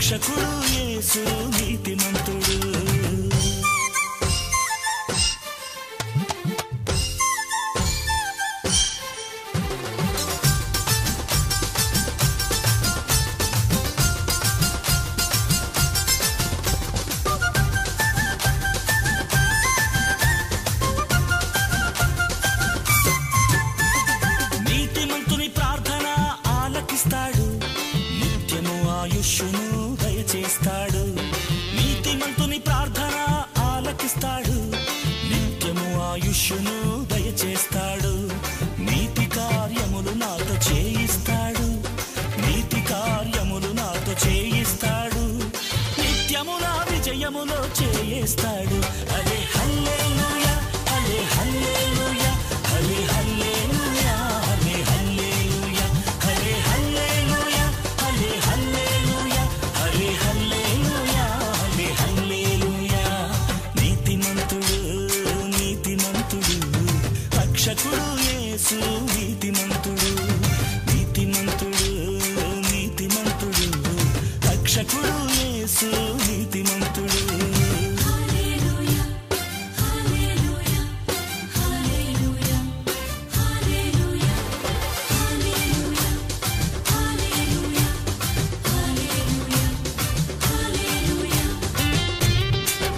రక్షకుడు యేసు నీతిమంతుడు నీతిమంతుని ప్రార్థన ఆలకిస్తాడు నిత్యము ఆయుష్ను దయచేస్తాడు నీతిమంతుని ప్రార్థన ఆలకిస్తాడు నిత్యము ఆయుష్ను దయచేస్తాడు నీతి కార్యములు నాతో చేయిస్తాడు నీతి కార్యములు నాతో చేయిస్తాడు నిత్యము నా విజయములో చేయిస్తాడు అరే హల్లెలూయా అరే హల్లెలూయా హరే హల్లెలూయా హరే హల్లెలూయా హరే హల్లెలూయా హరే హల్లెలూయా హరే హల్లెలూయా హరే హల్లెలూయా నీతిమంతుడు నీతిమంతుడు రక్షకుడు యేసు నీతిమంతుడు నీతిమంతుడు నీతిమంతుడు రక్షకుడు యేసు నీతిమంతుడు Hallelujah, hallelujah, hallelujah, hallelujah, hallelujah, hallelujah, hallelujah, hallelujah.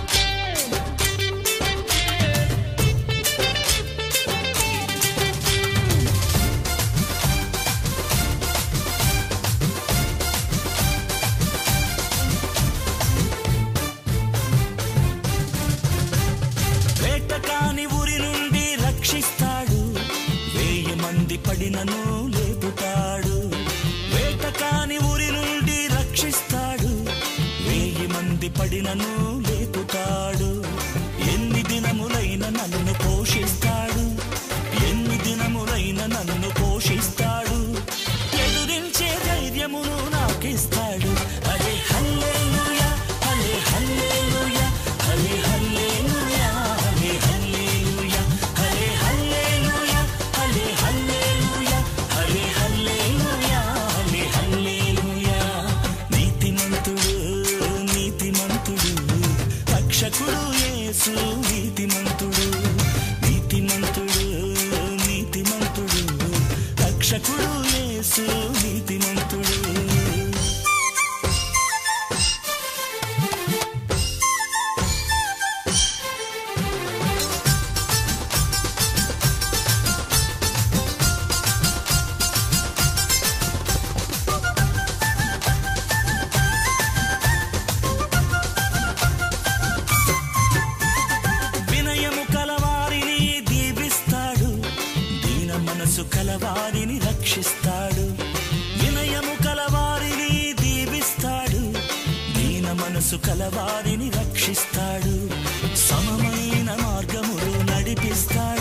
వేటకాని ఊరి నుండి రక్షిస్తాడు వేయి మంది పడినను లేపుతాడు వేటకాని ఊరి నుండి రక్షిస్తాడు వేయి మంది పడినను లేపుతాడు ఎన్ని దినములైన నన్ను పోషిస్తాడు ఎన్ని దినములైన నన్ను పోషిస్తాడు ఎదురించే ధైర్యమును నాకిస్తాడు అరే హల్లెలూయా అరే హల్లెలూయా హరే హల్లెలూయా హరే హల్లెలూయా హరే హల్లెలూయా హరే హల్లెలూయా హరే హల్లెలూయా హరే హల్లెలూయా నీతిమంతుడు నీతిమంతుడు రక్షకుడు యేసు నీతిమంతుడు నీతిమంతుడు నీతిమంతుడు రక్షకుడు యేసు నీతిమంతుడు వినయము కలవారిని దీవిస్తాడు దీన మనసు కలవారిని రక్షిస్తాడు వినయము కలవారిని దీవిస్తాడు దీన మనసు కలవారిని రక్షిస్తాడు సమమైన మార్గములు నడిపిస్తాడు